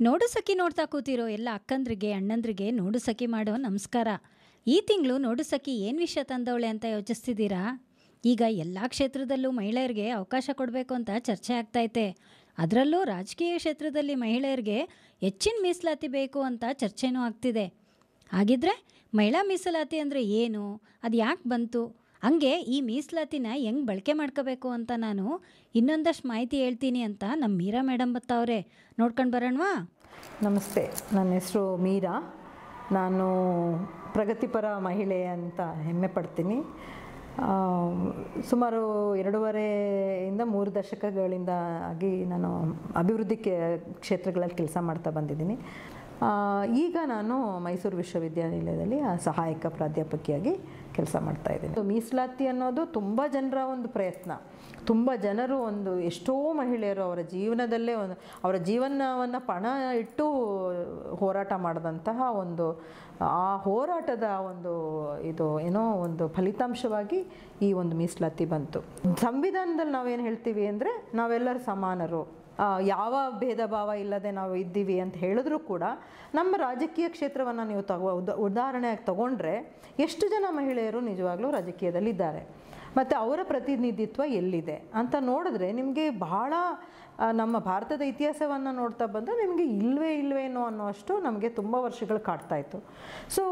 ನೋಡು ಸಖಿ ನೋಡ್ತಾ ಕೂತಿರೋ ಎಲ್ಲ ಅಕ್ಕಂದ್ರಿಗೆ ಅಣ್ಣಂದ್ರಿಗೆ ನೋಡು ಸಖಿ ಮಾಡೋ ನಮಸ್ಕಾರ ಈ ತಿಂಗಳು ನೋಡು ಸಖಿ ಏನು ವಿಷಯ ತಂದವಳೆ ಅಂತ ಯೋಚಿಸ್ತಿದ್ದೀರಾ ಈಗ ಎಲ್ಲ ಕ್ಷೇತ್ರದಲ್ಲೂ ಮಹಿಳೆಯರಿಗೆ ಅವಕಾಶ ಕೊಡಬೇಕು ಅಂತ ಚರ್ಚೆ ಆಗ್ತೈತೆ ಅದರಲ್ಲೂ ರಾಜಕೀಯ ಕ್ಷೇತ್ರದಲ್ಲಿ ಮಹಿಳೆಯರಿಗೆ ಹೆಚ್ಚಿನ ಮೀಸಲಾತಿ ಬೇಕು ಅಂತ ಚರ್ಚೆನೂ ಆಗ್ತಿದೆ ಹಾಗಿದ್ರೆ ಮಹಿಳಾ ಮೀಸಲಾತಿ ಅಂದರೆ ಏನು ಅದು ಯಾಕೆ ಬಂತು ಹಂಗೆ ಈ ಮೀಸಲಾತಿನ ಹೆಂಗೆ ಬಳಕೆ ಮಾಡ್ಕೋಬೇಕು ಅಂತ ನಾನು ಇನ್ನೊಂದಷ್ಟು ಮಾಹಿತಿ ಹೇಳ್ತೀನಿ ಅಂತ ನಮ್ಮ ಮೀರಾ ಮೇಡಮ್ ಬತ್ತವ್ರೆ ನೋಡ್ಕೊಂಡು ಬರೋಣವಾ ನಮಸ್ತೆ ನನ್ನ ಹೆಸರು ಮೀರಾ ನಾನು ಪ್ರಗತಿಪರ ಮಹಿಳೆ ಅಂತ ಹೆಮ್ಮೆ ಪಡ್ತೀನಿ ಆ, ಸುಮಾರು ಎರಡೂವರೆಯಿಂದ ಮೂರು ದಶಕಗಳಿಂದ ಆಗಿ ನಾನು ಅಭಿವೃದ್ಧಿ ಕೆ ಕ್ಷೇತ್ರಗಳಲ್ಲಿ ಕೆಲಸ ಮಾಡ್ತಾ ಬಂದಿದ್ದೀನಿ ಆ, ಈಗ ನಾನು ಮೈಸೂರು ವಿಶ್ವವಿದ್ಯಾನಿಲಯದಲ್ಲಿ ಆ ಸಹಾಯಕ ಪ್ರಾಧ್ಯಾಪಕಿಯಾಗಿ ಕೆಲಸ ಮಾಡ್ತಾ ಇದ್ದೀನಿ ಮೀಸಲಾತಿ ಅನ್ನೋದು ತುಂಬ ಜನರ ಒಂದು ಪ್ರಯತ್ನ ತುಂಬ ಜನರು ಒಂದು ಎಷ್ಟೋ ಮಹಿಳೆಯರು ಅವರ ಜೀವನದಲ್ಲೇ ಒಂದು ಅವರ ಜೀವನವನ್ನು ಪಣ ಇಟ್ಟು ಹೋರಾಟ ಮಾಡಿದಂತಹ ಒಂದು ಆ ಹೋರಾಟದ ಒಂದು ಇದು ಏನೋ ಒಂದು ಫಲಿತಾಂಶವಾಗಿ ಈ ಒಂದು ಮೀಸಲಾತಿ ಬಂತು ಸಂವಿಧಾನದಲ್ಲಿ ನಾವೇನು ಹೇಳ್ತೀವಿ ಅಂದರೆ ನಾವೆಲ್ಲರೂ ಸಮಾನರು ಆ, ಯಾವ ಭೇದ ಭಾವ ಇಲ್ಲದೆ ನಾವು ಇದ್ದೀವಿ ಅಂತ ಹೇಳಿದ್ರೂ ಕೂಡ ನಮ್ಮ ರಾಜಕೀಯ ಕ್ಷೇತ್ರವನ್ನು ನೀವು ತಗೋ ಉದ ಉದಾಹರಣೆಯಾಗಿ ತಗೊಂಡ್ರೆ ಎಷ್ಟು ಜನ ಮಹಿಳೆಯರು ನಿಜವಾಗ್ಲೂ ರಾಜಕೀಯದಲ್ಲಿ ಇದ್ದಾರೆ ಮತ್ತು ಅವರ ಪ್ರತಿನಿಧಿತ್ವ ಎಲ್ಲಿದೆ ಅಂತ ನೋಡಿದ್ರೆ ನಿಮಗೆ ಬಹಳ ಆ, ನಮ್ಮ ಭಾರತದ ಇತಿಹಾಸವನ್ನು ನೋಡ್ತಾ ಬಂದರೆ ನಿಮಗೆ ಇಲ್ವೇ ಇಲ್ವೇನೋ ಅನ್ನೋಷ್ಟು ನಮಗೆ ತುಂಬ ವರ್ಷಗಳು ಕಾಡ್ತಾ ಇತ್ತು ಸೊ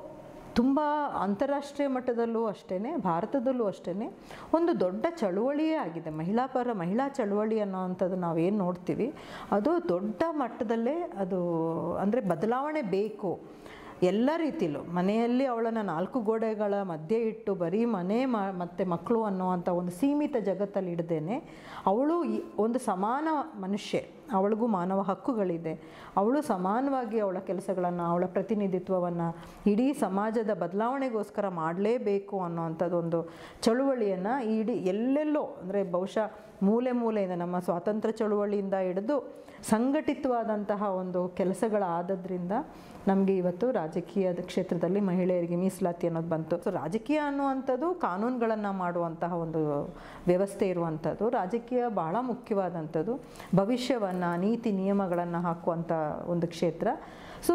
ತುಂಬ ಅಂತಾರಾಷ್ಟ್ರೀಯ ಮಟ್ಟದಲ್ಲೂ ಅಷ್ಟೇ ಭಾರತದಲ್ಲೂ ಅಷ್ಟೇ ಒಂದು ದೊಡ್ಡ ಚಳುವಳಿಯೇ ಆಗಿದೆ ಮಹಿಳಾ ಪರ ಮಹಿಳಾ ಚಳುವಳಿ ಅನ್ನೋವಂಥದ್ದು ನಾವೇನು ನೋಡ್ತೀವಿ ಅದು ದೊಡ್ಡ ಮಟ್ಟದಲ್ಲೇ ಅದು ಅಂದರೆ ಬದಲಾವಣೆ ಬೇಕು ಎಲ್ಲ ರೀತಿಲೂ ಮನೆಯಲ್ಲಿ ಅವಳನ್ನು ನಾಲ್ಕು ಗೋಡೆಗಳ ಮಧ್ಯೆ ಇಟ್ಟು ಬರೀ ಮನೆ ಮ ಮತ್ತು ಮಕ್ಕಳು ಅನ್ನೋವಂಥ ಒಂದು ಸೀಮಿತ ಜಗತ್ತಲ್ಲಿ ಇಡ್ದೇನೆ ಅವಳು ಈ- ಒಂದು ಸಮಾನ ಮನುಷ್ಯ ಅವಳಿಗೂ ಮಾನವ ಹಕ್ಕುಗಳಿದೆ ಅವಳು ಸಮಾನವಾಗಿ ಅವಳ ಕೆಲಸಗಳನ್ನು ಅವಳ ಪ್ರತಿನಿಧಿತ್ವವನ್ನು ಇಡೀ ಸಮಾಜದ ಬದಲಾವಣೆಗೋಸ್ಕರ ಮಾಡಲೇಬೇಕು ಅನ್ನೋವಂಥದ್ದೊಂದು ಚಳುವಳಿಯನ್ನು ಇಡೀ ಎಲ್ಲೆಲ್ಲೋ ಅಂದರೆ ಬಹುಶಃ ಮೂಲೆ ಮೂಲೆಯಿಂದ ನಮ್ಮ ಸ್ವಾತಂತ್ರ್ಯ ಚಳುವಳಿಯಿಂದ ಹಿಡಿದು ಸಂಘಟಿತವಾದಂತಹ ಒಂದು ಕೆಲಸಗಳಾದದ್ರಿಂದ ನಮಗೆ ಇವತ್ತು ರಾಜಕೀಯದ ಕ್ಷೇತ್ರದಲ್ಲಿ ಮಹಿಳೆಯರಿಗೆ ಮೀಸಲಾತಿ ಅನ್ನೋದು ಬಂತು ಸೊ ರಾಜಕೀಯ ಅನ್ನುವಂಥದ್ದು ಕಾನೂನುಗಳನ್ನು ಮಾಡುವಂತಹ ಒಂದು ವ್ಯವಸ್ಥೆ ಇರುವಂಥದ್ದು ರಾಜಕೀಯ ಬಹಳ ಮುಖ್ಯವಾದಂಥದ್ದು ಭವಿಷ್ಯವನ್ನು ನೀತಿ ನಿಯಮಗಳನ್ನು ಹಾಕುವಂಥ ಒಂದು ಕ್ಷೇತ್ರ ಸೊ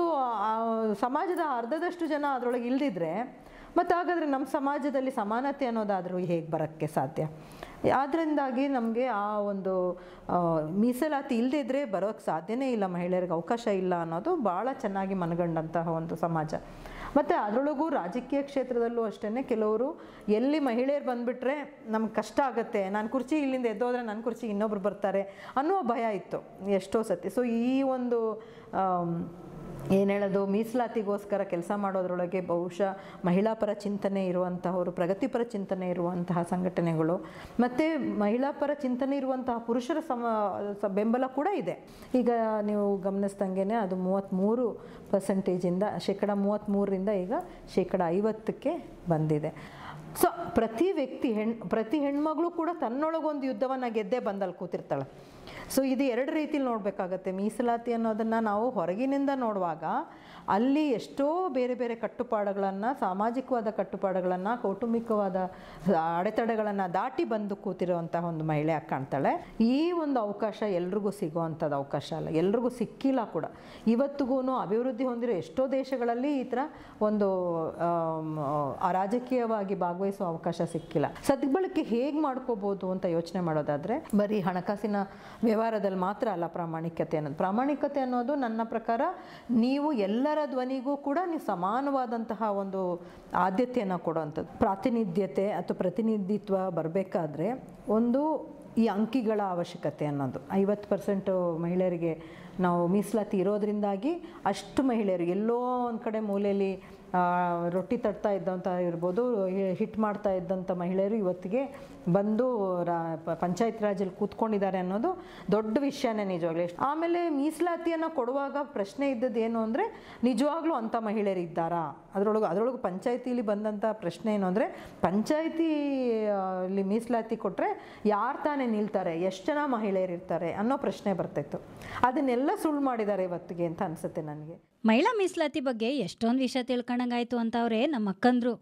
ಸಮಾಜದ ಅರ್ಧದಷ್ಟು ಜನ ಅದರೊಳಗೆ ಇಲ್ದಿದ್ರೆ ಮತ್ತು ಹಾಗಾದರೆ ನಮ್ಮ ಸಮಾಜದಲ್ಲಿ ಸಮಾನತೆ ಅನ್ನೋದಾದರೂ ಹೇಗೆ ಬರೋಕ್ಕೆ ಸಾಧ್ಯ ಆದ್ದರಿಂದಾಗಿ ನಮಗೆ ಆ ಒಂದು ಆ, ಮೀಸಲಾತಿ ಇಲ್ಲದಿದ್ದರೆ ಬರೋಕ್ಕೆ ಸಾಧ್ಯನೇ ಇಲ್ಲ ಮಹಿಳೆಯರಿಗೆ ಅವಕಾಶ ಇಲ್ಲ ಅನ್ನೋದು ಭಾಳ ಚೆನ್ನಾಗಿ ಮನಗಂಡಂತಹ ಒಂದು ಸಮಾಜ ಮತ್ತು ಅದರೊಳಗೂ ರಾಜಕೀಯ ಕ್ಷೇತ್ರದಲ್ಲೂ ಅಷ್ಟೇ ಕೆಲವರು ಎಲ್ಲಿ ಮಹಿಳೆಯರು ಬಂದುಬಿಟ್ರೆ ನಮ್ಗೆ ಕಷ್ಟ ಆಗುತ್ತೆ ನಾನು ಕುರ್ಚಿ ಇಲ್ಲಿಂದ ಎದ್ದೋದ್ರೆ ನನ್ನ ಕುರ್ಚಿ ಇನ್ನೊಬ್ರು ಬರ್ತಾರೆ ಅನ್ನುವ ಭಯ ಇತ್ತು ಎಷ್ಟೋ ಸತಿ ಸೊ ಈ ಒಂದು ಆಮ್, ಏನು ಹೇಳೋದು ಮೀಸಲಾತಿಗೋಸ್ಕರ ಕೆಲಸ ಮಾಡೋದ್ರೊಳಗೆ ಬಹುಶಃ ಮಹಿಳಾ ಪರ ಚಿಂತನೆ ಇರುವಂತಹವರು ಪ್ರಗತಿಪರ ಚಿಂತನೆ ಇರುವಂತಹ ಸಂಘಟನೆಗಳು ಮತ್ತು ಮಹಿಳಾ ಪರ ಚಿಂತನೆ ಇರುವಂತಹ ಪುರುಷರ ಸಮ ಸ- ಬೆಂಬಲ ಕೂಡ ಇದೆ ಈಗ ನೀವು ಗಮನಿಸ್ದಂಗೆ ಅದು ಮೂವತ್ತ್ಮೂರು ಪರ್ಸೆಂಟೇಜಿಂದ ಶೇಕಡ ಮೂವತ್ತ್ಮೂರರಿಂದ ಈಗ ಶೇಕಡ ಐವತ್ತಕ್ಕೆ ಬಂದಿದೆ ಸೊ ಪ್ರತಿ ವ್ಯಕ್ತಿ ಹೆಣ್ ಪ್ರತಿ ಹೆಣ್ಮಗಳು ಕೂಡ ತನ್ನೊಳಗೊಂದು ಯುದ್ಧವನ್ನು ಗೆದ್ದೇ ಬಂದಲ್ಲಿ ಕೂತಿರ್ತಾಳೆ ಸೊ ಇದು ಎರಡು ರೀತಿಲಿ ನೋಡಬೇಕಾಗತ್ತೆ ಮೀಸಲಾತಿ ಅನ್ನೋದನ್ನು ನಾವು ಹೊರಗಿನಿಂದ ನೋಡುವಾಗ ಅಲ್ಲಿ ಎಷ್ಟೋ ಬೇರೆ ಬೇರೆ ಕಟ್ಟುಪಾಡುಗಳನ್ನು ಸಾಮಾಜಿಕವಾದ ಕಟ್ಟುಪಾಡುಗಳನ್ನು ಕೌಟುಂಬಿಕವಾದ ಅಡೆತಡೆಗಳನ್ನು ದಾಟಿ ಬಂದು ಕೂತಿರುವಂತಹ ಒಂದು ಮಹಿಳೆ ಆಗಿ ಕಾಣ್ತಾಳೆ ಈ ಒಂದು ಅವಕಾಶ ಎಲ್ರಿಗೂ ಸಿಗುವಂಥದ್ದು ಅವಕಾಶ ಅಲ್ಲ ಎಲ್ರಿಗೂ ಸಿಕ್ಕಿಲ್ಲ ಕೂಡ ಇವತ್ತಿಗೂ ಅಭಿವೃದ್ಧಿ ಹೊಂದಿರೋ ಎಷ್ಟೋ ದೇಶಗಳಲ್ಲಿ ಈ ಥರ ಒಂದು ಆಮ್, ಆ ರಾಜಕೀಯವಾಗಿ ಭಾಗವಹಿಸುವ ಅವಕಾಶ ಸಿಕ್ಕಿಲ್ಲ ಸದ್ಬಳಕೆ ಹೇಗೆ ಮಾಡ್ಕೋಬೋದು ಅಂತ ಯೋಚನೆ ಮಾಡೋದಾದರೆ ಬರೀ ಹಣಕಾಸಿನ ವ್ಯವಹಾರದಲ್ಲಿ ಮಾತ್ರ ಅಲ್ಲ ಪ್ರಾಮಾಣಿಕತೆ ಅನ್ನೋದು ಪ್ರಾಮಾಣಿಕತೆ ಅನ್ನೋದು ನನ್ನ ಪ್ರಕಾರ ನೀವು ಎಲ್ಲರ ಧ್ವನಿಗೂ ಕೂಡ ನೀವು ಸಮಾನವಾದಂತಹ ಒಂದು ಆದ್ಯತೆಯನ್ನು ಕೊಡುವಂಥದ್ದು ಪ್ರಾತಿನಿಧ್ಯತೆ ಅಥವಾ ಪ್ರತಿನಿಧಿತ್ವ ಬರಬೇಕಾದ್ರೆ ಒಂದು ಈ ಅಂಕಿಗಳ ಅವಶ್ಯಕತೆ ಅನ್ನೋದು ಐವತ್ತು ಪರ್ಸೆಂಟು ಮಹಿಳೆಯರಿಗೆ ನಾವು ಮೀಸಲಾತಿ ಇರೋದ್ರಿಂದಾಗಿ ಅಷ್ಟು ಮಹಿಳೆಯರು ಎಲ್ಲೋ ಒಂದು ಕಡೆ ಮೂಲೆಯಲ್ಲಿ ಆ, ರೊಟ್ಟಿ ತಟ್ತಾ ಇದ್ದಂಥ ಇರ್ಬೋದು ಹಿ- ಹಿಟ್ ಮಾಡ್ತಾ ಇದ್ದಂಥ ಮಹಿಳೆಯರು ಇವತ್ತಿಗೆ ಬಂದು ರಾ ಪ- ಪಂಚಾಯತ್ ರಾಜಲ್ಲಿ ಕೂತ್ಕೊಂಡಿದ್ದಾರೆ ಅನ್ನೋದು ದೊಡ್ಡ ವಿಷಯನೇ ನಿಜವಾಗ್ಲೂ ಆಮೇಲೆ ಮೀಸಲಾತಿಯನ್ನು ಕೊಡುವಾಗ ಪ್ರಶ್ನೆ ಇದ್ದದ್ದು ಏನು ಅಂದರೆ ನಿಜವಾಗ್ಲೂ ಅಂಥ ಮಹಿಳೆಯರು ಇದ್ದಾರಾ ಅದರೊಳಗೆ ಅದರೊಳಗೆ ಪಂಚಾಯತಿಲಿ ಬಂದಂಥ ಪ್ರಶ್ನೆ ಏನು ಅಂದರೆ ಪಂಚಾಯತಿ ಅಲ್ಲಿ ಮೀಸಲಾತಿ ಕೊಟ್ಟರೆ ಯಾರು ತಾನೇ ನಿಲ್ತಾರೆ ಎಷ್ಟು ಜನ ಮಹಿಳೆಯರು ಇರ್ತಾರೆ ಅನ್ನೋ ಪ್ರಶ್ನೆ ಬರ್ತಾಯಿತ್ತು ಅದನ್ನೆಲ್ಲ ಸುಳ್ಳು ಮಾಡಿದ್ದಾರೆ ಇವತ್ತಿಗೆ ಅಂತ ಅನಿಸುತ್ತೆ ನನಗೆ ಮಹಿಳಾ ಮೀಸಲಾತಿ ಬಗ್ಗೆ ಎಷ್ಟೊಂದು ವಿಷಯ ತಿಳ್ಕೊಂಡಂಗಾಯ್ತು ಅಂತವ್ರೆ ನಮ್ಮ ಅಕ್ಕಂದ್ರು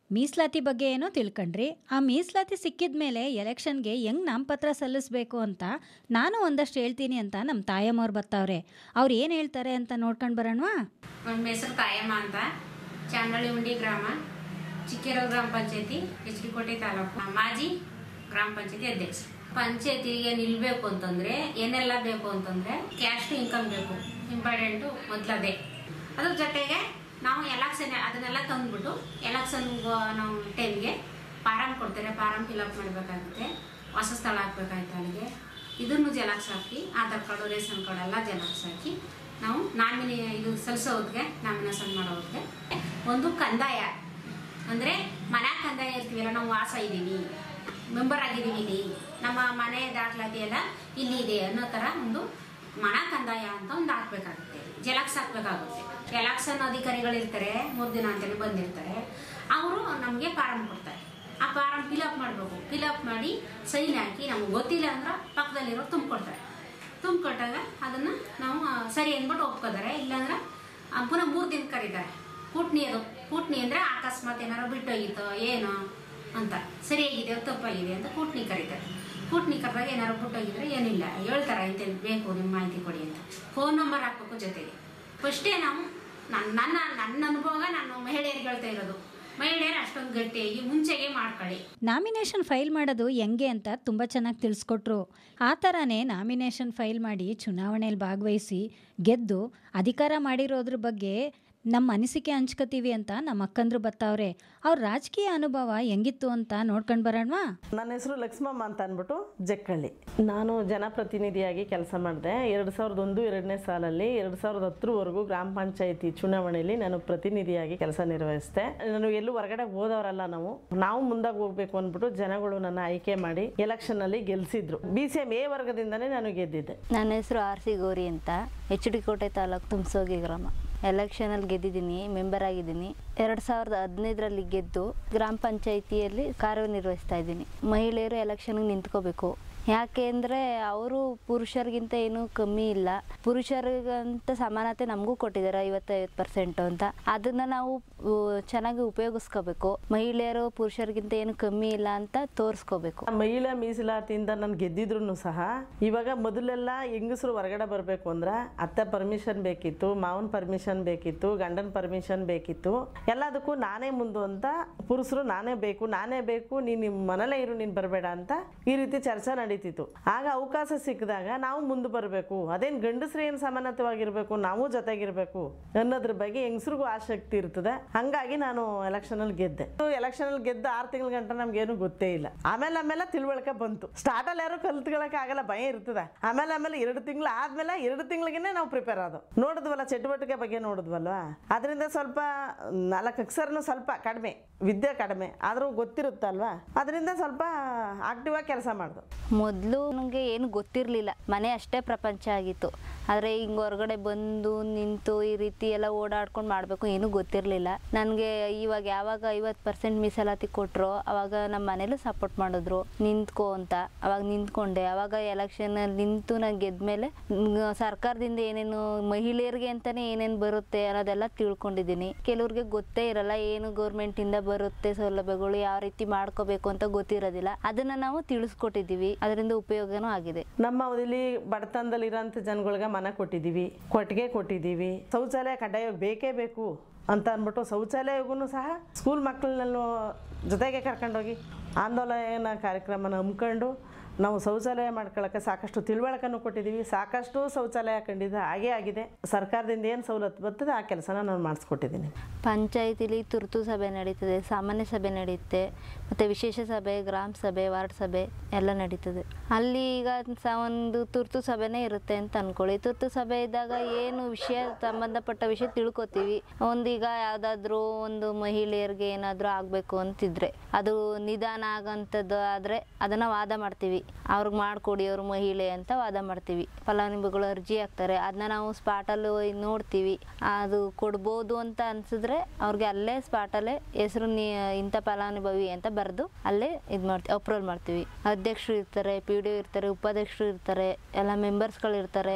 ಮೀಸಲಾತಿ ಬಗ್ಗೆ ಏನೋ ತಿಳ್ಕೊಂಡ್ರಿ ಆ ಮೀಸಲಾತಿ ಸಿಕ್ಕಿದ ಮೇಲೆ ಎಲೆಕ್ಷನ್ಗೆ ಹೆಂಗ್ ನಾಮಪತ್ರ ಸಲ್ಲಿಸ್ಬೇಕು ಅಂತ ನಾನು ಒಂದಷ್ಟು ಹೇಳ್ತೀನಿ ಅಂತ ನಮ್ಮ ತಾಯಮ್ಮವ್ರು ಬರ್ತಾವ್ರೆ ಅವ್ರು ಏನು ಹೇಳ್ತಾರೆ ಅಂತ ನೋಡ್ಕೊಂಡು ಬರೋಣವಾ ನಮ್ಮ ಹೆಸರು ತಾಯಮ್ಮ ಅಂತ ಚಾಂಡಳಿ ಉಂಡಿ ಗ್ರಾಮ ಚಿಕ್ಕೆರ ಗ್ರಾಮ ಪಂಚಾಯತಿ ಎಚ್ ಡಿ ಕೋಟೆ ತಾಲೂಕು ಮಾಜಿ ಗ್ರಾಮ ಪಂಚಾಯತಿ ಅಧ್ಯಕ್ಷ ಪಂಚಾಯತಿಗೆ ನಿಲ್ಬೇಕು ಅಂತಂದ್ರೆ ಏನೆಲ್ಲ ಬೇಕು ಅಂತಂದ್ರೆ ಕ್ಯಾಸ್ಟ್ ಇನ್ಕಮ್ ಬೇಕು ಇಂಪಾರ್ಟೆಂಟು ಮೊದಲದೇ ಅದ್ರ ಜೊತೆಗೆ ನಾವು ಎಲೆಕ್ಷನ್ ಅದನ್ನೆಲ್ಲ ತಂದ್ಬಿಟ್ಟು ಎಲೆಕ್ಷನ್ ನಾವು ಟೈಮ್ಗೆ ಫಾರಮ್ ಕೊಡ್ತಾರೆ ಫಾರಮ್ ಫಿಲಪ್ ಮಾಡಬೇಕಾಗುತ್ತೆ ಹೊಸ ಸ್ಥಳ ಹಾಕ್ಬೇಕಾಯ್ತು ಅಲ್ಲಿಗೆ ಇದನ್ನು ಜೆರಾಕ್ಸ್ ಹಾಕಿ ಆಧಾರ್ ಕಾರ್ಡು ರೇಷನ್ ಕಾರ್ಡ್ ಎಲ್ಲ ಜೆರಾಕ್ಸ್ ಹಾಕಿ ನಾವು ನಾಮಿನಿ ಇದು ಸಲ್ಲಿಸೋದ್ಗೆ ನಾಮಿನೇಷನ್ ಮಾಡೋದಕ್ಕೆ ಒಂದು ಕಂದಾಯ ಅಂದರೆ ಮನೆ ಕಂದಾಯ ಇರ್ತೀವಲ್ಲ ನಾವು ವಾಸ ಇದ್ದೀವಿ ಮೆಂಬರ್ ಆಗಿದ್ದೀವಿ ಇಲ್ಲಿ ನಮ್ಮ ಮನೆ ದಾಖಲಾತಿ ಎಲ್ಲ ಇಲ್ಲಿ ಇದೆ ಅನ್ನೋ ಥರ ಒಂದು ಮನ ಕಂದಾಯ ಅಂತ ಒಂದು ಹಾಕ್ಬೇಕಾಗುತ್ತೆ ಜೆಲಾಕ್ಸ್ ಹಾಕ್ಬೇಕಾಗುತ್ತೆ ಎಲೆಕ್ಷನ್ ಅಧಿಕಾರಿಗಳಿರ್ತಾರೆ ಮೂರು ದಿನ ಅಂತಲೇ ಬಂದಿರ್ತಾರೆ ಅವರು ನಮಗೆ ಫಾರಮ್ ಕೊಡ್ತಾರೆ ಆ ಫಾರಮ್ ಫಿಲಪ್ ಮಾಡಬೇಕು ಫಿಲಪ್ ಮಾಡಿ ಸೈನ್ ಹಾಕಿ ನಮ್ಗೆ ಗೊತ್ತಿಲ್ಲ ಅಂದ್ರೆ ಪಕ್ಕದಲ್ಲಿರೋ ತುಂಬಿಕೊಡ್ತಾರೆ ತುಂಬಿಕೊಟ್ಟಾಗ ಅದನ್ನು ನಾವು ಆ, ಸರಿ ಅಂದ್ಬಿಟ್ಟು ಒಪ್ಕೋತಾರೆ ಇಲ್ಲಾಂದ್ರೆ ಆ, ಪುನಃ ಮೂರು ದಿನ ಕರೀತಾರೆ ಕೂಟ್ನಿ ಅದು ಕೂಟ್ನಿ ಅಂದರೆ ಅಕಸ್ಮಾತ್ ಏನಾರು ಬಿಟ್ಟೋಗಿತ್ತೋ ಏನೋ ಅಂತ ಸರಿಯಾಗಿದೆ ತಪ್ಪಾಗಿದೆ ಅಂತ ಕೂಟ್ನಿ ಕರೀತಾರೆ ಕೂಟ್ನಿ ಕರೆದಾಗ ಏನಾರು ಬಿಟ್ಟೋಗಿದ್ರೆ ಏನಿಲ್ಲ ಹೇಳ್ತಾರೆ ಇಂತ ಬೇಕು ನಿಮ್ಮ ಮಾಹಿತಿ ಕೊಡಿ ಅಂತ ಫೋನ್ ನಂಬರ್ ಹಾಕ್ಬೇಕು ಜೊತೆಗೆ ಫಸ್ಟೇ ನಾವು ನನ್ನ ನನ್ನ ನನ್ನ ಅನುಭವ ನಾನು ಮಹಿಳೆಯರಿಗೆ ಹೇಳ್ತಾ ಇರೋದು ಮಹಿಳೆಯರು ಅಷ್ಟೊಂದು ಗಟ್ಟಿಯಾಗಿ ಮುಂಚೆಗೆ ಮಾಡ್ಕೊಳ್ಳಿ ನಾಮಿನೇಷನ್ ಫೈಲ್ ಮಾಡೋದು ಹೆಂಗೆ ಅಂತ ತುಂಬ ಚೆನ್ನಾಗಿ ತಿಳಿಸ್ಕೊಟ್ರು ಆ ಥರನೇ ನಾಮಿನೇಷನ್ ಫೈಲ್ ಮಾಡಿ ಚುನಾವಣೆಯಲ್ಲಿ ಭಾಗವಹಿಸಿ ಗೆದ್ದು ಅಧಿಕಾರ ಮಾಡಿರೋದ್ರ ಬಗ್ಗೆ ನಮ್ಮ ಅನಿಸಿಕೆ ಹಂಚ್ಕೋತೀವಿ ಅಂತ ನಮ್ಮ ಅಕ್ಕಂದ್ರು ಬತ್ತಾವ್ರೆ ಅವ್ರ ರಾಜಕೀಯ ಅನುಭವ ಹೆಂಗಿತ್ತು ಅಂತ ನೋಡ್ಕೊಂಡು ಬರೋಣವಾ ನನ್ನ ಹೆಸರು ಲಕ್ಷ್ಮಮ್ಮ ಅಂತ ಅಂದ್ಬಿಟ್ಟು ಜಕ್ಕಳ್ಳಿ ನಾನು ಜನಪ್ರತಿನಿಧಿಯಾಗಿ ಕೆಲಸ ಮಾಡಿದೆ ಎರಡು ಸಾವಿರದ ಒಂದು ಎರಡನೇ ಸಾಲಲ್ಲಿ ಎರಡು ಸಾವಿರದ ಹತ್ತರವರೆಗೂ ಗ್ರಾಮ ಪಂಚಾಯತಿ ಚುನಾವಣೆಯಲ್ಲಿ ನಾನು ಪ್ರತಿನಿಧಿಯಾಗಿ ಕೆಲಸ ನಿರ್ವಹಿಸಿದೆ ನಾನು ಎಲ್ಲೂ ಹೊರಗಡೆ ಹೋದವರಲ್ಲ ನಾವು ನಾವು ಮುಂದಾಗಿ ಹೋಗ್ಬೇಕು ಅಂದ್ಬಿಟ್ಟು ಜನಗಳು ನನ್ನ ಆಯ್ಕೆ ಮಾಡಿ ಎಲೆಕ್ಷನ್ ಅಲ್ಲಿ ಗೆಲ್ಸಿದ್ರು ಬಿ ಸಿ ಎಂ ಎ ವರ್ಗದಿಂದನೇ ನಾನು ಗೆದ್ದಿದ್ದೆ ನನ್ನ ಹೆಸರು ಆರ್ ಸಿ ಗೌರಿ ಅಂತ ಎಚ್ ಡಿ ಕೋಟೆ ತಾಲೂಕು ತುಮಸೋಗಿ ಗ್ರಾಮ ಎಲೆಕ್ಷನಲ್ಲಿ ಗೆದ್ದಿದ್ದೀನಿ ಮೆಂಬರ್ ಆಗಿದ್ದೀನಿ ಎರಡು ಸಾವಿರದ ಹದಿನೈದರಲ್ಲಿ ಗೆದ್ದು ಗ್ರಾಮ ಪಂಚಾಯಿತಿಯಲ್ಲಿ ಕಾರ್ಯನಿರ್ವಹಿಸ್ತಾ ಇದ್ದೀನಿ ಮಹಿಳೆಯರು ಎಲೆಕ್ಷನ್ಗೆ ನಿಂತ್ಕೋಬೇಕು ಯಾಕೆ ಅಂದರೆ ಅವರು ಪುರುಷರಿಗಿಂತ ಏನೂ ಕಮ್ಮಿ ಇಲ್ಲ ಪುರುಷರಿಗಂತ ಸಮಾನತೆ ನಮಗೂ ಕೊಟ್ಟಿದ್ದಾರೆ ಐವತ್ತೈವತ್ತು ಪರ್ಸೆಂಟು ಅಂತ ಅದನ್ನು ನಾವು ಉ, ಚೆನ್ನಾಗಿ ಉಪಯೋಗಿಸ್ಕೋಬೇಕು ಮಹಿಳೆಯರು ಪುರುಷರಿಗಿಂತ ಏನು ಕಮ್ಮಿ ಇಲ್ಲ ಅಂತ ತೋರಿಸ್ಕೋಬೇಕು ಮಹಿಳಾ ಮೀಸಲಾತಿಯಿಂದ ನಾನು ಗೆದ್ದಿದ್ರು ಸಹ ಇವಾಗ ಮೊದಲೆಲ್ಲ ಹೆಂಗಸರು ಹೊರಗಡೆ ಬರಬೇಕು ಅಂದ್ರೆ ಅತ್ತೆ ಪರ್ಮಿಷನ್ ಬೇಕಿತ್ತು ಮಾವನ ಪರ್ಮಿಷನ್ ಬೇಕಿತ್ತು ಗಂಡನ ಪರ್ಮಿಷನ್ ಬೇಕಿತ್ತು ಎಲ್ಲದಕ್ಕೂ ನಾನೇ ಮುಂದು ಅಂತ ಪುರುಷರು ನಾನೇ ಬೇಕು ನಾನೇ ಬೇಕು ನೀನು ನಿಮ್ಮ ಮನೇಲೇ ಇರು ನೀನು ಬರಬೇಡ ಅಂತ ಈ ರೀತಿ ಚರ್ಚೆ ನಡೀತಿತ್ತು ಆಗ ಅವಕಾಶ ಸಿಕ್ಕಿದಾಗ ನಾವು ಮುಂದೆ ಬರಬೇಕು ಅದೇನು ಗಂಡಸ್ರು ಏನು ಸಮಾನತವಾಗಿರ್ಬೇಕು ನಾವು ಜೊತೆಗಿರ್ಬೇಕು ಅನ್ನೋದ್ರ ಬಗ್ಗೆ ಹೆಂಗಸ್ರಿಗೂ ಆಸಕ್ತಿ ಇರ್ತದೆ ಹಂಗಾಗಿ ನಾನು ಎಲೆಕ್ಷನ್ ಅಲ್ಲಿ ಗೆದ್ದೆ ಎಲೆಕ್ಷನ್ ಅಲ್ಲಿ ಗೆದ್ದ ಆರು ತಿಂಗಳ ಗಂಟ ನಮ್ಗೇನು ಗೊತ್ತೇ ಇಲ್ಲ ಆಮೇಲೆ ಆಮೇಲೆ ತಿಳುವಳಿಕೆ ಬಂತು ಸ್ಟಾರ್ಟ್ ಅಲ್ಲಿ ಯಾರು ಕಲ್ತ್ಕೊಳಕ್ ಆಗಲ್ಲ ಭಯ ಇರ್ತದೆ ಆಮೇಲೆ ಆಮೇಲೆ ಎರಡು ತಿಂಗಳು ಆದ್ಮೇಲೆ ಎರಡು ತಿಂಗಳಿಗೆನೆ ನಾವು ಪ್ರಿಪೇರ್ ಆದವು ನೋಡಿದ್ವಲ್ಲ ಚಟುವಟಿಕೆ ಬಗ್ಗೆ ನೋಡಿದ್ವಲ್ವಾ ಅದರಿಂದ ಸ್ವಲ್ಪ ನಾಲ್ಕು ಅಕ್ಷರನು ಸ್ವಲ್ಪ ಕಡಿಮೆ ವಿದ್ಯೆ ಕಡಿಮೆ ಆದರೂ ಗೊತ್ತಿರುತ್ತಲ್ವಾ ಅದರಿಂದ ಸ್ವಲ್ಪ ಆಕ್ಟಿವ್ ಆಗಿ ಕೆಲಸ ಮಾಡ್ದು ಮೊದಲು ನನಗೆ ಏನು ಗೊತ್ತಿರಲಿಲ್ಲ ಮನೆ ಅಷ್ಟೇ ಪ್ರಪಂಚ ಆಗಿತ್ತು ಆದರೆ ಹಿಂಗೆ ಹೊರಗಡೆ ಬಂದು ನಿಂತು ಈ ರೀತಿ ಎಲ್ಲ ಓಡಾಡ್ಕೊಂಡು ಮಾಡಬೇಕು ಏನೂ ಗೊತ್ತಿರಲಿಲ್ಲ ನನಗೆ ಇವಾಗ ಯಾವಾಗ ಐವತ್ತು ಪರ್ಸೆಂಟ್ ಮೀಸಲಾತಿ ಕೊಟ್ಟರು ಅವಾಗ ನಮ್ಮ ಮನೇಲೂ ಸಪೋರ್ಟ್ ಮಾಡಿದ್ರು ನಿಂತ್ಕೋ ಅಂತ ಅವಾಗ ನಿಂತ್ಕೊಂಡೆ ಅವಾಗ ಎಲೆಕ್ಷನಲ್ಲಿ ನಿಂತು ನಾನು ಗೆದ್ಮೇಲೆ ಮ್, ಸರ್ಕಾರದಿಂದ ಏನೇನು ಮಹಿಳೆಯರಿಗೆ ಅಂತಲೇ ಏನೇನು ಬರುತ್ತೆ ಅನ್ನೋದೆಲ್ಲ ತಿಳ್ಕೊಂಡಿದ್ದೀನಿ ಕೆಲವ್ರಿಗೆ ಗೊತ್ತೇ ಇರಲ್ಲ ಏನು ಗೌರ್ಮೆಂಟಿಂದ ಬರುತ್ತೆ ಸೌಲಭ್ಯಗಳು ಯಾವ ರೀತಿ ಮಾಡ್ಕೋಬೇಕು ಅಂತ ಗೊತ್ತಿರೋದಿಲ್ಲ ಅದನ್ನ ನಾವು ತಿಳಿಸ್ಕೊಟ್ಟಿದ್ದೀವಿ ಅದರಿಂದ ಉಪಯೋಗನೂ ಆಗಿದೆ ನಮ್ಮ ಇಲ್ಲಿ ಬಡತನದಲ್ಲಿರೋಂಥ ಜನಗಳಿಗೆ ಮನೆ ಕೊಟ್ಟಿದ್ದೀವಿ ಕೊಟ್ಟಿಗೆ ಕೊಟ್ಟಿದ್ದೀವಿ ಶೌಚಾಲಯ ಕಡ್ಡಾಯವಾಗಿ ಬೇಕೇ ಬೇಕು ಅಂತ ಅಂದ್ಬಿಟ್ಟು ಶೌಚಾಲಯಗೂ ಸಹ ಸ್ಕೂಲ್ ಮಕ್ಕಳನ್ನೂ ಜೊತೆಗೆ ಕರ್ಕೊಂಡೋಗಿ ಆಂದೋಲನ ಕಾರ್ಯಕ್ರಮನ ಹಮ್ಮಿಕೊಂಡು ನಾವು ಶೌಚಾಲಯ ಮಾಡ್ಕೊಳ್ಳೋಕ್ಕೆ ಸಾಕಷ್ಟು ತಿಳುವಳಿಕೆನೂ ಕೊಟ್ಟಿದ್ದೀವಿ ಸಾಕಷ್ಟು ಶೌಚಾಲಯ ಖಂಡಿತ ಹಾಗೇ ಆಗಿದೆ ಸರ್ಕಾರದಿಂದ ಏನು ಸವಲತ್ತು ಬರ್ತದೆ ಆ ಕೆಲಸನ ನಾನು ಮಾಡಿಸ್ಕೊಟ್ಟಿದ್ದೀನಿ ಪಂಚಾಯತಿಲಿ ತುರ್ತು ಸಭೆ ನಡೀತದೆ ಸಾಮಾನ್ಯ ಸಭೆ ನಡೆಯುತ್ತೆ ಮತ್ತು ವಿಶೇಷ ಸಭೆ ಗ್ರಾಮ ಸಭೆ ವಾರ್ಡ್ ಸಭೆ ಎಲ್ಲ ನಡೀತದೆ ಅಲ್ಲಿ ಈಗ ಸ ಒಂದು ತುರ್ತು ಸಭೆನೇ ಇರುತ್ತೆ ಅಂತ ಅನ್ಕೊಳ್ಳಿ ತುರ್ತು ಸಭೆ ಇದ್ದಾಗ ಏನು ವಿಷಯ ಸಂಬಂಧಪಟ್ಟ ವಿಷಯ ತಿಳ್ಕೊತೀವಿ ಒಂದೀಗ ಯಾವುದಾದ್ರೂ ಒಂದು ಮಹಿಳೆಯರಿಗೆ ಏನಾದರೂ ಆಗಬೇಕು ಅಂತಿದ್ರೆ ಅದು ನಿಧಾನ ಆಗೋಂಥದ್ದು ಆದರೆ ಅದನ್ನು ವಾದ ಮಾಡ್ತೀವಿ ಅವ್ರಿಗೆ ಮಾಡಿಕೊಡಿ ಅವ್ರ ಮಹಿಳೆ ಅಂತ ವಾದ ಮಾಡ್ತೀವಿ ಫಲಾನುಭವಿಗಳು ಅರ್ಜಿ ಹಾಕ್ತಾರೆ ಅದನ್ನ ನಾವು ಸ್ಪಾಟಲ್ಲಿ ನೋಡ್ತೀವಿ ಅದು ಕೊಡ್ಬೋದು ಅಂತ ಅನ್ಸಿದ್ರೆ ಅವ್ರಿಗೆ ಅಲ್ಲೇ ಸ್ಪಾಟಲ್ಲೇ ಹೆಸರು ನೀ ಇಂಥ ಫಲಾನುಭವಿ ಅಂತ ಬರೆದು ಅಲ್ಲೇ ಇದು ಮಾಡ್ತೀವಿ ಅಪ್ರೂವಲ್ ಮಾಡ್ತೀವಿ ಅಧ್ಯಕ್ಷರು ಇರ್ತಾರೆ ಪಿ ಡಿ ಇರ್ತಾರೆ ಉಪಾಧ್ಯಕ್ಷರು ಇರ್ತಾರೆ ಎಲ್ಲ ಮೆಂಬರ್ಸ್ಗಳು ಇರ್ತಾರೆ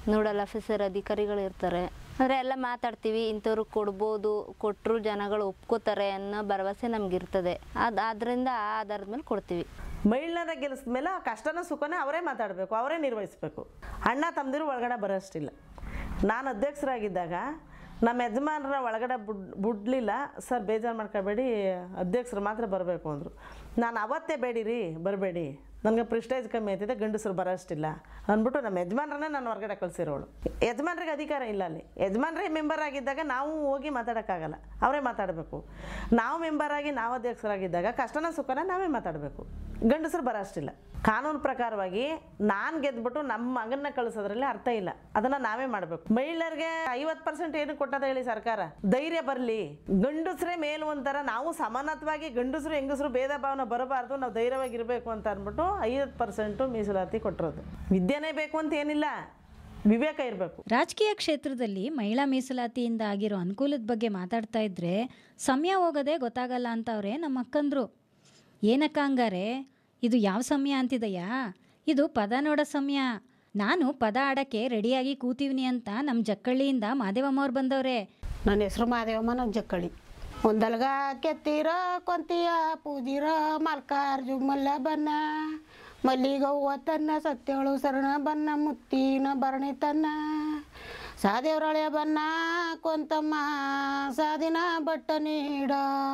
ನೋಡಲ್ ಆಫೀಸರ್ ಅಧಿಕಾರಿಗಳು ಇರ್ತಾರೆ ಅಂದರೆ ಎಲ್ಲ ಮಾತಾಡ್ತೀವಿ ಇಂಥವ್ರಿಗೆ ಕೊಡ್ಬೋದು ಕೊಟ್ಟರು ಜನಗಳು ಒಪ್ಕೋತಾರೆ ಅನ್ನೋ ಭರವಸೆ ನಮಗಿರ್ತದೆ ಅದು ಅದರಿಂದ ಆ ಆಧಾರದ ಮೇಲೆ ಕೊಡ್ತೀವಿ ಮಹಿಳೆಯರ ಗೆಲ್ಲಿಸಿದ ಮೇಲೆ ಆ ಕಷ್ಟನ ಸುಖನ ಅವರೇ ಮಾತಾಡಬೇಕು ಅವರೇ ನಿರ್ವಹಿಸಬೇಕು ಅಣ್ಣ ತಮ್ಮದಿರು ಒಳಗಡೆ ಬರೋಷ್ಟಿಲ್ಲ ನಾನು ಅಧ್ಯಕ್ಷರಾಗಿದ್ದಾಗ ನಮ್ಮ ಯಜಮಾನರ ಒಳಗಡೆ ಬುಡ್ ಬಿಡ್ಲಿಲ್ಲ ಸರ್ ಬೇಜಾರು ಮಾಡ್ಕೋಬೇಡಿ ಅಧ್ಯಕ್ಷರು ಮಾತ್ರ ಬರಬೇಕು ಅಂದರು ನಾನು ಅವತ್ತೇ ಬೇಡಿರಿ ಬರಬೇಡಿ ನನಗೆ ಪ್ರಿಸ್ಟೇಜ್ ಕಮ್ಮಿ ಆಯ್ತಿದೆ ಗಂಡಸರು ಬರೋಷ್ಟಿಲ್ಲ ಅಂದ್ಬಿಟ್ಟು ನಮ್ಮ ಯಜಮಾನ್ರನ್ನೇ ನಾನು ಹೊರಗಡೆ ಕಳಿಸಿರೋಳು ಯಜಮಾನ್ರಿಗೆ ಅಧಿಕಾರ ಇಲ್ಲ ಅಲ್ಲಿ ಯಜಮಾನ್ರೇ ಮೆಂಬರ್ ಆಗಿದ್ದಾಗ ನಾವು ಹೋಗಿ ಮಾತಾಡೋಕ್ಕಾಗಲ್ಲ ಅವರೇ ಮಾತಾಡಬೇಕು ನಾವು ಮೆಂಬರ್ ಆಗಿ ನಾವು ಅಧ್ಯಕ್ಷರಾಗಿದ್ದಾಗ ಕಷ್ಟನ ಸುಖನ ನಾವೇ ಮಾತಾಡಬೇಕು ಗಂಡಸರು ಬರೋಷ್ಟಿಲ್ಲ ಕಾನೂನು ಪ್ರಕಾರವಾಗಿ ನಾನು ಗೆದ್ಬಿಟ್ಟು ನಮ್ಮ ಮಗನ್ನ ಕಳಿಸೋದ್ರಲ್ಲಿ ಅರ್ಥ ಇಲ್ಲ ಅದನ್ನ ನಾವೇ ಮಾಡಬೇಕು ಮಹಿಳೆಯರಿಗೆ ಐವತ್ತು ಪರ್ಸೆಂಟ್ ಏನು ಕೊಟ್ಟದ ಹೇಳಿ ಸರ್ಕಾರ ಧೈರ್ಯ ಬರಲಿ ಗಂಡಸರೇ ಮೇಲು ಅಂತಾರ ನಾವು ಸಮಾನತ್ವಾಗಿ ಗಂಡಸರು ಹೆಂಗಸರು ಭೇದ ಭಾವನ ಬರಬಾರ್ದು ನಾವು ಧೈರ್ಯವಾಗಿರಬೇಕು ಅಂತ ಅಂದ್ಬಿಟ್ಟು ಐವತ್ತು ಪರ್ಸೆಂಟು ಮೀಸಲಾತಿ ಕೊಟ್ಟಿರೋದು ವಿದ್ಯೆನೇ ಬೇಕು ಅಂತ ಏನಿಲ್ಲ ವಿವೇಕ ಇರಬೇಕು ರಾಜಕೀಯ ಕ್ಷೇತ್ರದಲ್ಲಿ ಮಹಿಳಾ ಮೀಸಲಾತಿಯಿಂದ ಆಗಿರೋ ಅನುಕೂಲದ ಬಗ್ಗೆ ಮಾತಾಡ್ತಾ ಇದ್ರೆ ಸಮಯ ಹೋಗೋದೇ ಗೊತ್ತಾಗಲ್ಲ ಅಂತವ್ರೆ ನಮ್ಮ ಅಕ್ಕಂದ್ರು ಏನಕ್ಕ ಹಂಗಾರೆ ಇದು ಯಾವ ಸಮಯ ಅಂತಿದೆಯಾ ಇದು ಪದ ನೋಡೋ ಸಮಯ ನಾನು ಪದ ಆಡಕ್ಕೆ ರೆಡಿಯಾಗಿ ಕೂತೀವ್ನಿ ಅಂತ ನಮ್ಮ ಜಕ್ಕಳ್ಳಿಯಿಂದ ಮಾದೇವಮ್ಮವ್ರು ಬಂದವ್ರೆ ನನ್ನ ಹೆಸರು ಮಾದೇವಮ್ಮ ನನ್ನ ಜಕ್ಕಳಿ ಒಂದಲ್ಗ ಕೆತ್ತೀರ ಕೊಂತಿಯ ಪೂಜಿರ ಮಲ್ಕಾರ್ಜು ಮಲ್ಲ ಬನ್ನ ಮಲ್ಲಿಗವ್ವ ತನ್ನ ಸತ್ಯಳು ಶರಣ ಬನ್ನ ಮುತ್ತಿನ ಭರಣಿ ತನ್ನ ಸಾದೇವ್ರಳೆ ಬನ್ನ ಕೊಂತಮ್ಮ ಸಾದಿನ ಬಟ್ಟ ನೀಡ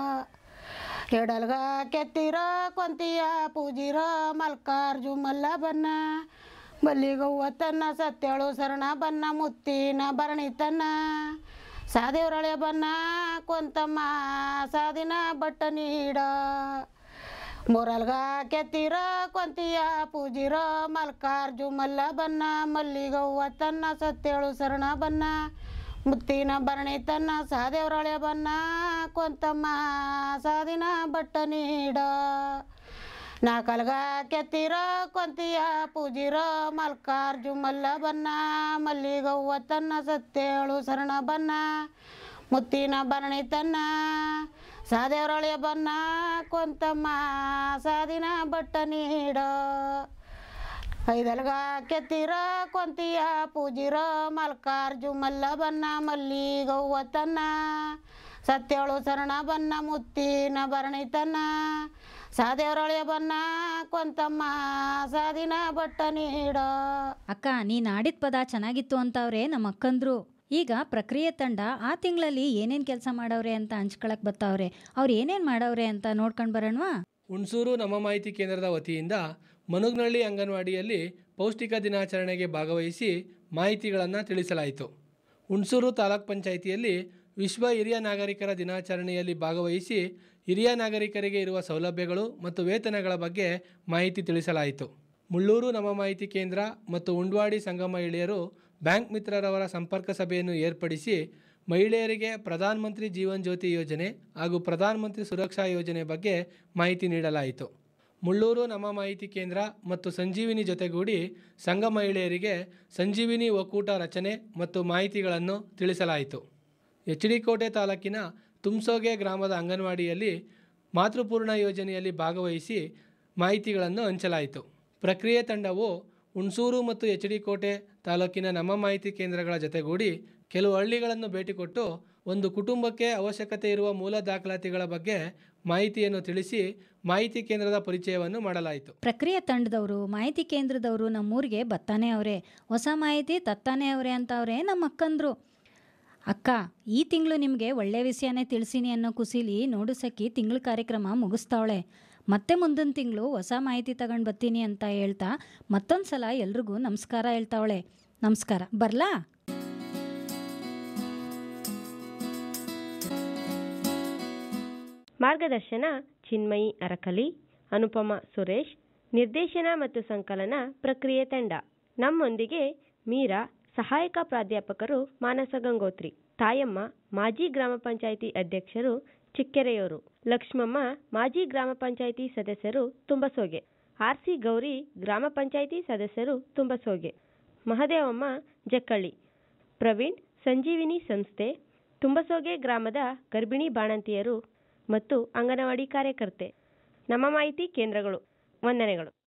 ಎಡಲ್ಗ ಕೆತ್ತೀರ ಕೊಂತಿಯ ಪೂಜಿರ ಮಲ್ಕಾರ್ಜು ಮಲ್ಲ ಬನ್ನ ಮಲ್ಲಿಗವ್ವ ತನ್ನ ಸತ್ಯಳು ಶರಣ ಬನ್ನ ಮುತ್ತಿನ ಭರಣಿ ತನ್ನ ಸಾದೇವ್ರಳೆ ಬನ್ನ ಕೊಂತಮ್ಮ ಸಾದಿನ ಬಟ್ಟ ನೀಡ ಮೂರಲ್ಗ ಕೆತ್ತೀರ ಕೊಂತಿಯ ಪೂಜಿರ ಮಲ್ಕಾರ್ಜು ಮಲ್ಲ ಬನ್ನ ಮಲ್ಲಿಗವ್ವ ತನ್ನ ಸತ್ಯಳು ಶರಣ ಬನ್ನ ಮುತ್ತಿನ ಭರಣಿ ತನ್ನ ಸಾದೇವ್ರಳೆ ಬನ್ನ ಕೊಂತಮ್ಮ ಸಾದಿನ ಬಟ್ಟ ನೀಡ ನಾಲ್ಕಲ್ಗ ಕೆತ್ತೀರ ಕೊಂತಿಯ ಪೂಜಿರ ಮಲ್ಕಾರ್ಜು ಮಲ್ಲ ಬನ್ನ ಮಲ್ಲಿಗವ್ವ ತನ್ನ ಸತ್ತೇಳು ಶರಣ ಬನ್ನ ಮುತ್ತಿನ ಭರಣಿ ತನ್ನ ಸಾದೇವ್ರಳೆ ಬನ್ನ ಕೊಂತಮ್ಮ ಸಾದಿನ ಬಟ್ಟ ನೀಡ ಐದಲ್ಗ ಕೆತ್ತೀರ ಕೊಂತಿಯ ಪೂಜಿರ ಮಲ್ಕಾರ್ಜು ಮಲ್ಲ ಬನ್ನ ಮಲ್ಲಿಗವ್ವ ತನ್ನ ಸತ್ಯಳು ಶರಣ ಬನ್ನ ಮುತ್ತಿನ ಭರಣಿ ತನ್ನ ಸಾದೇವ್ರಳೆ ಬನ್ನ ಕೊಂತಮ್ಮ ಸಾದಿನ ಬಟ್ಟ ನೀಡ ಅಕ್ಕ ನೀನು ಆಡಿದ ಪದ ಚೆನ್ನಾಗಿತ್ತು ಅಂತವ್ರೆ ನಮ್ಮ ಅಕ್ಕಂದ್ರು ಈಗ ಪ್ರಕ್ರಿಯೆ ತಂಡ ಆ ತಿಂಗಳಲ್ಲಿ ಏನೇನು ಕೆಲಸ ಮಾಡವ್ರೆ ಅಂತ ಹಂಚ್ಕೊಳಕ್ ಬತ್ತವ್ರೆ ಅವ್ರು ಏನೇನು ಮಾಡವ್ರೆ ಅಂತ ನೋಡ್ಕೊಂಡು ಬರೋಣವಾ ಹುಣಸೂರು ನಮ್ಮ ಮಾಹಿತಿ ಕೇಂದ್ರದ ವತಿಯಿಂದ ಮನುಗ್ನಳ್ಳಿ ಅಂಗನವಾಡಿಯಲ್ಲಿ ಪೌಷ್ಟಿಕ ದಿನಾಚರಣೆಗೆ ಭಾಗವಹಿಸಿ ಮಾಹಿತಿಗಳನ್ನು ತಿಳಿಸಲಾಯಿತು ಹುಣಸೂರು ತಾಲೂಕ್ ಪಂಚಾಯಿತಿಯಲ್ಲಿ ವಿಶ್ವ ಹಿರಿಯ ನಾಗರಿಕರ ದಿನಾಚರಣೆಯಲ್ಲಿ ಭಾಗವಹಿಸಿ ಹಿರಿಯ ನಾಗರಿಕರಿಗೆ ಇರುವ ಸೌಲಭ್ಯಗಳು ಮತ್ತು ವೇತನಗಳ ಬಗ್ಗೆ ಮಾಹಿತಿ ತಿಳಿಸಲಾಯಿತು ಮುಳ್ಳೂರು ನಮ್ಮ ಮಾಹಿತಿ ಕೇಂದ್ರ ಮತ್ತು ಉಂಡ್ವಾಡಿ ಸಂಘ ಮಹಿಳೆಯರು ಬ್ಯಾಂಕ್ ಮಿತ್ರರವರ ಸಂಪರ್ಕ ಸಭೆಯನ್ನು ಏರ್ಪಡಿಸಿ ಮಹಿಳೆಯರಿಗೆ ಪ್ರಧಾನ ಮಂತ್ರಿ ಜೀವನ್ ಜ್ಯೋತಿ ಯೋಜನೆ ಹಾಗೂ ಪ್ರಧಾನ ಮಂತ್ರಿ ಸುರಕ್ಷಾ ಯೋಜನೆ ಬಗ್ಗೆ ಮಾಹಿತಿ ನೀಡಲಾಯಿತು ಮುಳ್ಳೂರು ನಮ್ಮ ಮಾಹಿತಿ ಕೇಂದ್ರ ಮತ್ತು ಸಂಜೀವಿನಿ ಜೊತೆಗೂಡಿ ಸಂಘ ಮಹಿಳೆಯರಿಗೆ ಸಂಜೀವಿನಿ ಒಕ್ಕೂಟ ರಚನೆ ಮತ್ತು ಮಾಹಿತಿಗಳನ್ನು ತಿಳಿಸಲಾಯಿತು ಎಚ್ ಡಿ ಕೋಟೆ ತಾಲೂಕಿನ ತುಮ್ಸೋಗೆ ಗ್ರಾಮದ ಅಂಗನವಾಡಿಯಲ್ಲಿ ಮಾತೃಪೂರ್ಣ ಯೋಜನೆಯಲ್ಲಿ ಭಾಗವಹಿಸಿ ಮಾಹಿತಿಗಳನ್ನು ಹಂಚಲಾಯಿತು ಪ್ರಕ್ರಿಯೆ ತಂಡವು ಹುಣಸೂರು ಮತ್ತು ಎಚ್ ಡಿ ಕೋಟೆ ತಾಲೂಕಿನ ನಮ್ಮ ಮಾಹಿತಿ ಕೇಂದ್ರಗಳ ಜೊತೆಗೂಡಿ ಕೆಲವು ಹಳ್ಳಿಗಳನ್ನು ಭೇಟಿ ಕೊಟ್ಟು ಒಂದು ಕುಟುಂಬಕ್ಕೆ ಅವಶ್ಯಕತೆ ಇರುವ ಮೂಲ ದಾಖಲಾತಿಗಳ ಬಗ್ಗೆ ಮಾಹಿತಿಯನ್ನು ತಿಳಿಸಿ ಮಾಹಿತಿ ಕೇಂದ್ರದ ಪರಿಚಯವನ್ನು ಮಾಡಲಾಯಿತು ಪ್ರಕ್ರಿಯೆ ತಂಡದವರು ಮಾಹಿತಿ ಕೇಂದ್ರದವರು ನಮ್ಮೂರಿಗೆ ಬತ್ತಾನೆ ಅವರೇ ಹೊಸ ಮಾಹಿತಿ ತತ್ತಾನೆ ಅವರೇ ಅಂತವ್ರೆ ನಮ್ಮ ಅಕ್ಕಂದ್ರು ಅಕ್ಕ ಈ ತಿಂಗಳು ನಿಮಗೆ ಒಳ್ಳೆ ವಿಷಯನೇ ತಿಳಿಸೀನಿ ಅನ್ನೋ ಕುಸಿಲಿ ನೋಡು ಸಖಿ ತಿಂಗಳ ಕಾರ್ಯಕ್ರಮ ಮುಗಿಸ್ತಾವಳೆ ಮತ್ತೆ ಮುಂದಿನ ತಿಂಗಳು ಹೊಸ ಮಾಹಿತಿ ತಗೊಂಡು ಬರ್ತೀನಿ ಅಂತ ಹೇಳ್ತಾ ಮತ್ತೊಂದು ಸಲ ಎಲ್ರಿಗೂ ನಮಸ್ಕಾರ ಹೇಳ್ತಾವಳೆ ನಮಸ್ಕಾರ ಬರ್ಲಾ ಮಾರ್ಗದರ್ಶನ ಚಿನ್ಮಯಿ ಅರಕಲಿ ಅನುಪಮ ಸುರೇಶ್ ನಿರ್ದೇಶನ ಮತ್ತು ಸಂಕಲನ ಪ್ರಕ್ರಿಯೆ ತಂಡ ನಮ್ಮೊಂದಿಗೆ ಮೀರಾ ಸಹಾಯಕ ಪ್ರಾಧ್ಯಾಪಕರು ಮಾನಸ ಗಂಗೋತ್ರಿ ತಾಯಮ್ಮ ಮಾಜಿ ಗ್ರಾಮ ಪಂಚಾಯಿತಿ ಅಧ್ಯಕ್ಷರು ಚಿಕ್ಕೆರೆಯೂರು ಲಕ್ಷ್ಮಮ್ಮ ಮಾಜಿ ಗ್ರಾಮ ಪಂಚಾಯಿತಿ ಸದಸ್ಯರು ತುಂಬಸೋಗೆ ಆರ್ ಸಿ ಗೌರಿ ಗ್ರಾಮ ಪಂಚಾಯಿತಿ ಸದಸ್ಯರು ತುಂಬಸೋಗೆ ಮಹದೇವಮ್ಮ ಜಕ್ಕಳ್ಳಿ ಪ್ರವೀಣ್ ಸಂಜೀವಿನಿ ಸಂಸ್ಥೆ ತುಂಬಸೋಗೆ ಗ್ರಾಮದ ಗರ್ಭಿಣಿ ಬಾಣಂತಿಯರು ಮತ್ತು ಅಂಗನವಾಡಿ ಕಾರ್ಯಕರ್ತೆ ನಮ್ಮ ಮಾಹಿತಿ ಕೇಂದ್ರಗಳು ವಂದನೆಗಳು